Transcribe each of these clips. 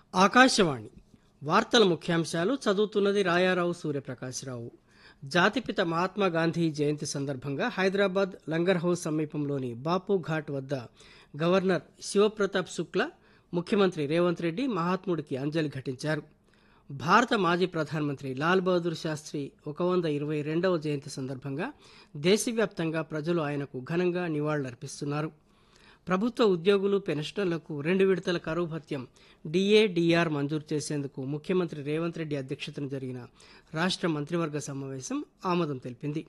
ఆకాశవాణి వార్తల ముఖ్యాంశాలు చదువుతున్నది రాయారావు సూర్యప్రకాశ్రావు జాతిపిత మహాత్మా గాంధీ జయంతి సందర్భంగా హైదరాబాద్ లంగర్ హౌస్ సమీపంలోని బాపు ఘాట్ వద్ద గవర్నర్ శివప్రతాప్ శుక్లా ముఖ్యమంత్రి రేవంత్ రెడ్డి మహాత్ముడికి అంజలి ఘటించారు భారత మాజీ ప్రధానమంత్రి లాల్ బహదూర్ శాస్త్రి ఒక వంద ఇరవై రెండవ జయంతి సందర్భంగా దేశవ్యాప్తంగా ప్రజలు ఆయనకు ఘనంగా నివాళులర్పిస్తున్నారు ప్రభుత్వ ఉద్యోగులు పెన్షనర్లకు రెండు విడతల కరువు భత్యం డిఏ డిఆర్ మంజూరు చేసేందుకు ముఖ్యమంత్రి రేవంత్ రెడ్డి అధ్యక్షతన జరిగిన రాష్ట్ర మంత్రివర్గ సమావేశం ఆమోదం తెలిపింది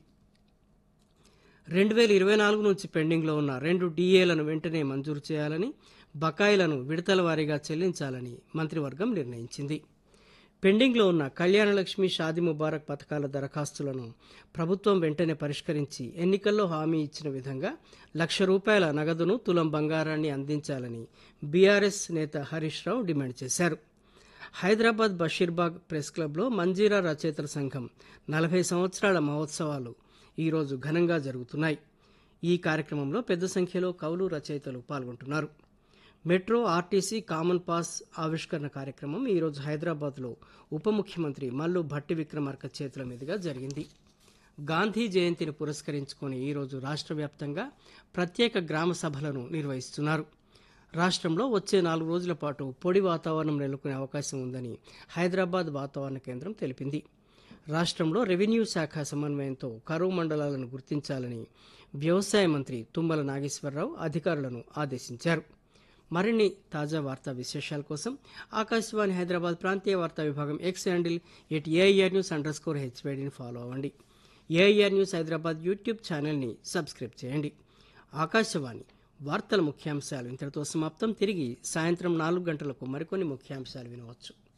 రెండు వేల ఇరవై నాలుగు నుంచి పెండింగ్లో ఉన్న రెండు డిఏలను వెంటనే మంజూరు చేయాలని బకాయిలను విడతల వారీగా చెల్లించాలని మంత్రివర్గం నిర్ణయించింది పెండింగ్లో ఉన్న కళ్యాణలక్ష్మి షాది ముబారక్ పథకాల దరఖాస్తులను ప్రభుత్వం వెంటనే పరిష్కరించి ఎన్నికల్లో హామీ ఇచ్చిన విధంగా లక్ష రూపాయల నగదును తులం బంగారాన్ని అందించాలని బీఆర్ఎస్ నేత హరీష్ రావు డిమాండ్ చేశారు హైదరాబాద్ బషీర్బాగ్ ప్రెస్ క్లబ్లో మంజీరా రచయితల సంఘం నలభై సంవత్సరాల మహోత్సవాలు ఈరోజు ఘనంగా జరుగుతున్నాయి ఈ కార్యక్రమంలో పెద్ద సంఖ్యలో కవులు రచయితలు పాల్గొంటున్నారు మెట్రో ఆర్టీసీ కామన్ పాస్ ఆవిష్కరణ కార్యక్రమం ఈరోజు హైదరాబాద్లో ఉప ముఖ్యమంత్రి మల్లు భట్టి విక్రమార్క చేతుల మీదుగా జరిగింది గాంధీ జయంతిని పురస్కరించుకొని ఈరోజు రాష్ట్ర వ్యాప్తంగా ప్రత్యేక గ్రామ సభలను నిర్వహిస్తున్నారు రాష్ట్రంలో వచ్చే నాలుగు రోజుల పాటు పొడి వాతావరణం నెలకొనే అవకాశం ఉందని హైదరాబాద్ వాతావరణ కేంద్రం తెలిపింది రాష్ట్రంలో రెవెన్యూ శాఖ సమన్వయంతో కరువు మండలాలను గుర్తించాలని వ్యవసాయ మంత్రి తుమ్మల నాగేశ్వరరావు అధికారులను ఆదేశించారు మరిన్ని తాజా వార్తా విశేషాల కోసం ఆకాశవాణి హైదరాబాద్ ప్రాంతీయ వార్తా విభాగం X handle at AIR news underscore హెచ్వేడిని ఫాలో అవ్వండి ఏఐఆర్ న్యూస్ హైదరాబాద్ యూట్యూబ్ ఛానల్ని సబ్స్క్రైబ్ చేయండి ఆకాశవాణి వార్తల ముఖ్యాంశాలు ఇంతటితో సమాప్తం తిరిగి సాయంత్రం నాలుగు గంటలకు మరికొన్ని ముఖ్యాంశాలు వినవచ్చు